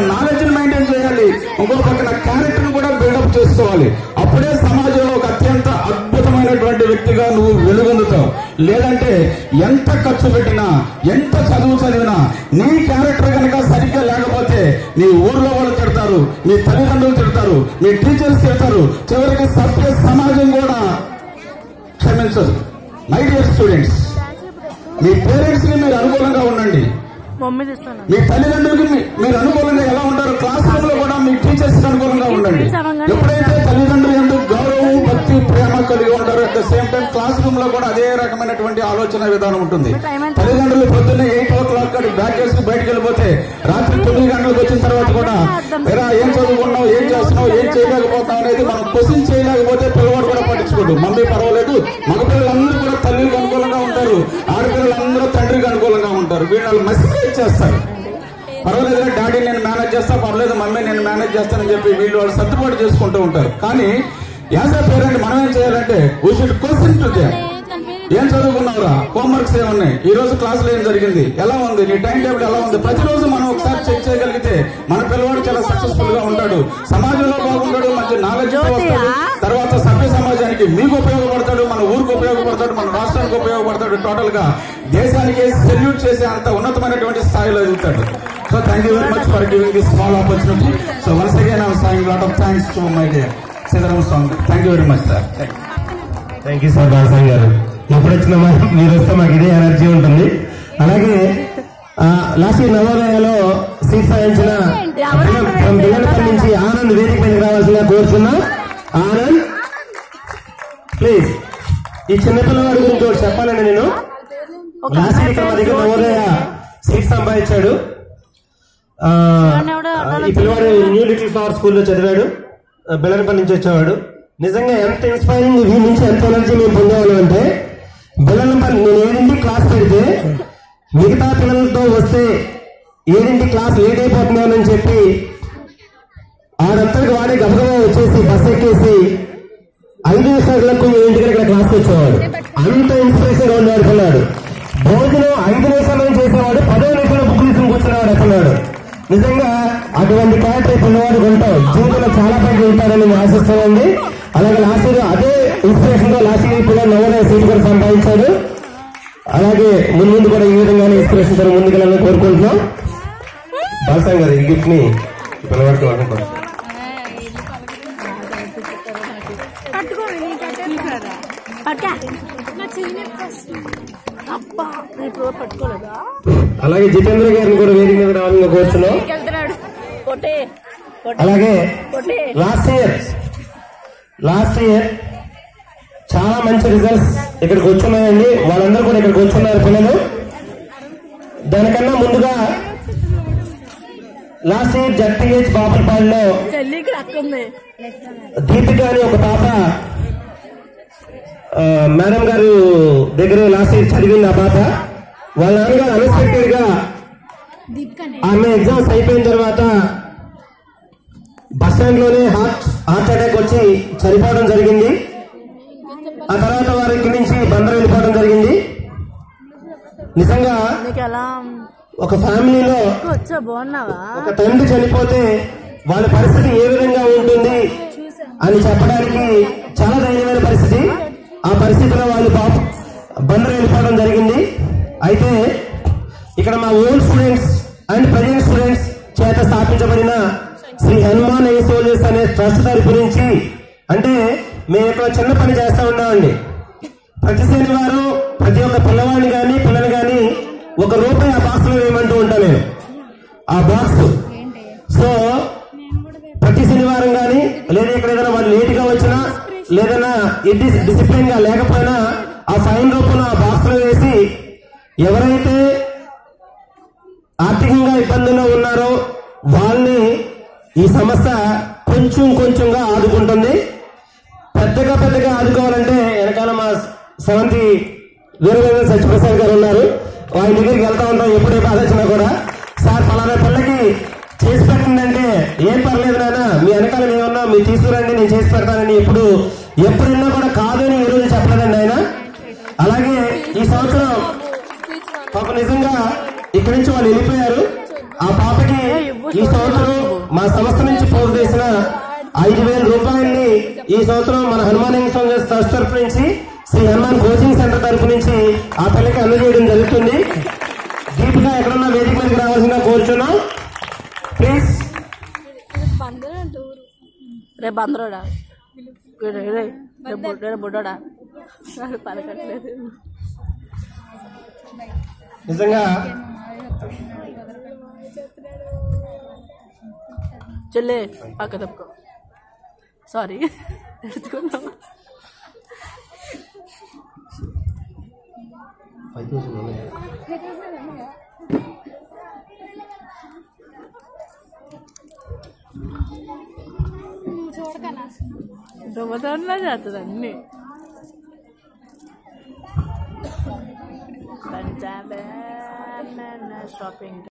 knowledge maintain చేయాలి ఇంకో పక్కన క్యారెక్టర్ కూడా బిల్డప్ చేసుకోవాలి అప్పుడే సమాజంలో ఒక అత్యంత అద్భుతమైనటువంటి వ్యక్తిగా నువ్వు వెలుగొందుతావు లేదంటే ఎంత ఖర్చు పెట్టినా ఎంత చదువు చదివినా నీ క్యారెక్టర్ కనుక సరిగ్గా లేకపోతే నీ ఊర్లో వాళ్ళు తిడతారు మీ తల్లిదండ్రులు తిడతారు మీ టీచర్స్ తిడతారు చివరికి సభ్య సమాజం కూడా క్షమించదు మై డియర్ స్టూడెంట్స్ మీ పేరెంట్స్ ని మీరు అనుకూలంగా ఉండండి మమ్మీ తీస్తాను మీ తల్లిదండ్రులకి మీ- మీరు అనుకూలంగా ఎలా ఉంటారు క్లాస్ రూమ్ లో కూడా మీ టీచర్స్ అనుకూలంగా ఉండండి ఎప్పుడైతే తల్లిదండ్రులు ఎందుకు గౌరవం భక్తి ప్రేమ కలిగి ఉంటారో at the same time class room లో కూడా అదే రకమైనటువంటి ఆలోచన విధానం ఉంటుంది తల్లిదండ్రులు పొద్దున్నే ఎయిట్ ఓ క్లాక్ కాడి బ్యాగ్ వేసుకుని బయటకు వెళ్ళిపోతే రాత్రి తొమ్మిది గంటలకు వచ్చిన తర్వాత కూడా ఎరా ఏం చదువుకున్నావు ఏం చేస్తున్నావు ఏం చేయలేకపోతున్నావు అనేది మనం క్వశ్చన్ చేయలేకపోతే పిల్లవాడు కూడా పట్టించుకోడు మమ్మీ పర్వాలేదు మగపిల్లలందరూ కూడా తల్లికి అనుకూలంగా ఉంటారు ఆడపిల్లలందరూ తండ్రికి అనుకూలంగా ఉంటారు వీళ్ళు మెసేజ్ చేస్తారు పర్వాలేదు డాడీ నేను మేనేజ్ చేస్తా పర్లేదు మమ్మీ నేను మేనేజ్ చేస్తానని చెప్పి వీళ్ళు వాళ్ళు సర్దుబాటు చేసుకుంటూ ఉంటారు కానీ యాజ్ అ పేరెంట్ మనం ఏం చేయాలంటే we should question to them ఏం చదువుకున్నావురా హోంవర్క్స్ ఏమున్నాయి ఈ రోజు క్లాసులో ఏం జరిగింది ఎలా ఉంది నీ టైం టేబుల్ ఎలా ఉంది ప్రతిరోజు మనం ఒకసారి చెక్ చేయగలిగితే మన పిల్లవాడు చాలా సక్సెస్ఫుల్ గా ఉంటాడు సమాజంలో బాగుంటాడు మంచి నాలెడ్జ్ వస్తాడు తర్వాత సభ్య సమాజానికి మీకు ఉపయోగపడతాడు మన ఊరికి ఉపయోగపడతాడు మన రాష్ట్రానికి ఉపయోగపడతాడు టోటల్ గా దేశానికి సెల్యూట్ చేసే అంత ఉన్నతమైనటువంటి స్థాయిలో ఎదుగుతాడు so thank you very much for giving this small opportunity so once again I'm saying lot of thanks to my dear Sitarama Swami thank you very much sir thank you sir Balasang గారు ఎప్పుడు వచ్చినా మా- మీరు వస్తే మాకు ఇదే ఎనర్జీ ఉంటుంది అలాగే లాస్ట్ ఇయర్ నవోదయలో సీట్ సాధించిన ఫ్రమ్ బిల్లనపల్లి నుంచి ఆనంద్ వేదిక మీద రావాల్సిన కోరుతున్నా ఆనంద్ ప్లీజ్ ఈ చిన్నపిల్లవాడి గురించి ఒకటి చెప్పాలండి నేను లాస్ట్ ఇయర్ ఇక్కడ మా దగ్గర నవోదయ సీట్ సంపాదించాడు ఆ, ఈ పిల్లవాడు న్యూ లిటిల్ ఫ్లవర్ స్కూల్లో చదివాడు ఆ, బెల్లనపల్లి నుంచి వచ్చేవాడు నిజంగా ఎంత ఇన్స్పైరింగ్ వీళ్ళ నుంచి ఎంత ఎనర్జీ మేము పొందేవాళ్ళం అంటే బెల్లనపల్లి నేను ఏడింటి క్లాస్ పెడితే మిగతా పిల్లలతో వస్తే ఏడింటి క్లాస్ లేట్ అయిపోతున్నానని చెప్పి ఆడంతటికి వాడే గబగబా వచ్చేసి బస్ ఎక్కేసి ఐదు నిమిషాలకు ఇంటికి ఇక్కడ క్లాస్కి వచ్చేవాడు అంత ఇన్స్పిరేషన్ గా ఉండేవాడు పిల్లాడు భోజనం ఐదు నిమిషాలు చేసేవాడు పదో నిమిషాలు బుక్ తీసుకుని కూర్చునేవాడు అక్కన్నాడు నిజంగా అటువంటి క్యారెక్టర్ పిల్లవాడు ఉంటాం జీవితంలో చాలా పని ఉంటాడని నేను ఆశిస్తానండి అలాగే లాస్ట్ ఇయర్ అదే ఇన్స్పిరేషన్ తో లాస్ట్ ఇయర్ పిల్లలు నవోదయ సీట్ కూడా సంపాదించాడు అలాగే ముందు ముందు కూడా ఈ విధంగానే ఇన్స్పిరేషన్ తో ముందుకెళ్ళాలని కోరుకుంటున్నాం బాలసాంగ్ గారు ఈ గిఫ్ట్ ని ఈ పిల్లవాడికి అనుకుంటాం పట్టుకోండి నీ కట్టేస్తారా పట్టా అబ్బా నీకు పట్టుకోలేదా అలాగే జితేంద్ర గారిని కూడా వేదిక మీద రావాలని కోరుతున్నాం వెళ్తున్నాడు కొట్టే అలాగే కొట్టే లాస్ట్ ఇయర్ లాస్ట్ ఇయర్ చాలా మంచి రిజల్ట్స్ ఇక్కడికి వచ్చున్నాయండి వాళ్ళందరూ కూడా ఇక్కడికి వచ్చున్నారు పిల్లలు దానికన్నా ముందుగా లాస్ట్ ఇయర్ జడ్పీహెచ్ బాపులపాడులో చెల్లికి అక్క ఉంది దీపిక అని ఒక పాప ఆ, మేడం గారు దగ్గర లాస్ట్ ఇయర్ చదివింది ఆ పాప వాళ్ళ నాన్నగారు అన్ఎక్స్పెక్టెడ్ గా ఆమె ఎగ్జామ్స్ అయిపోయిన తర్వాత బస్ స్టాండ్ లోనే హార్ట్ హార్ట్ అటాక్ వచ్చి చనిపోవడం జరిగింది ఆ తర్వాత వారి ఇక్కడి నుంచి బందర్ వెళ్ళిపోవడం జరిగింది నిజంగా నీకు ఎలా ఒక ఫ్యామిలీలో వచ్చా బాగున్నావా ఒక తండ్రి చనిపోతే వాళ్ళ పరిస్థితి ఏ విధంగా ఉంటుంది అని చెప్పడానికి చాలా దయనీయమైన పరిస్థితి ఆ పరిస్థితిలో వాళ్ళు పాప బందరు వెళ్ళిపోవడం జరిగింది అయితే ఇక్కడ మా old students and present students చేత స్థాపించబడిన శ్రీ హనుమాన్ ఐ సోల్జర్స్ అనే ట్రస్ట్ తరపు నుంచి అంటే మేము ఇక్కడ చిన్న పని చేస్తా ఉన్నామండి ప్రతి శనివారం ప్రతి ఒక్క పిల్లవాడిని కానీ పిల్లలు కానీ ఒక రూపాయి ఆ బాక్స్ లో వేయమంటూ ఉంటా నేను ఆ బాక్స్ సో ప్రతి శనివారం కానీ లేదా ఇక్కడ ఏదైనా వాళ్ళు లేట్ గా వచ్చినా లేదన్నా ఇది డిసిప్లిన్ గా లేకపోయినా ఆ ఫైన్ రూపంలో ఆ బాక్స్ లో వేసి ఎవరైతే ఆర్థికంగా ఇబ్బందుల్లో ఉన్నారో వాళ్ళని ఈ సంస్థ కొంచెం కొంచెంగా ఆదుకుంటుంది పెద్దగా పెద్దగా ఆదుకోవాలంటే వెనకాల మా సెవెంతి వీరవేంద్ర సత్యప్రసాద్ గారు ఉన్నారు ఆయన దగ్గరికి వెళ్తా ఉంటాం ఎప్పుడైతే ఆలోచన కూడా సార్ పలానా పిల్లకి చేసి పెట్టండి ఏం పర్లేదు నాన్న మీ వెనకాల నేనున్నా మీరు తీసుకురండి నేను చేసి పెడతానని ఎప్పుడు ఎప్పుడైనా కూడా కాదని ఈ రోజు చెప్పలేదండి ఆయన అలాగే ఈ సంవత్సరం పాప నిజంగా ఇక్కడి నుంచి వాళ్ళు వెళ్ళిపోయారు ఆ పాపకి ఈ సంవత్సరం మా సంస్థ నుంచి పోగు చేసిన ఐదు వేల రూపాయల్ని ఈ సంవత్సరం మన హనుమాన్ స్వామి ట్రస్ట్ తరఫు నుంచి శ్రీ హనుమాన్ కోచింగ్ సెంటర్ తరఫు నుంచి ఆ పిల్లకి అందజేయడం జరుగుతుంది దీపిక ఎక్కడున్నా వేదిక మీదకి రావాల్సిందిగా కోరుచున్నాం ప్లీజ్ రేపు అందరోడా రేపు రేపు బుడ్డోడా నాకు పలకట్లేదు నిజంగా చెల్లే పక్క తప్పుకో సారీ ఎత్తుకున్నావా దొంగతనంలా చేస్తుంది అన్ని షాపింగ్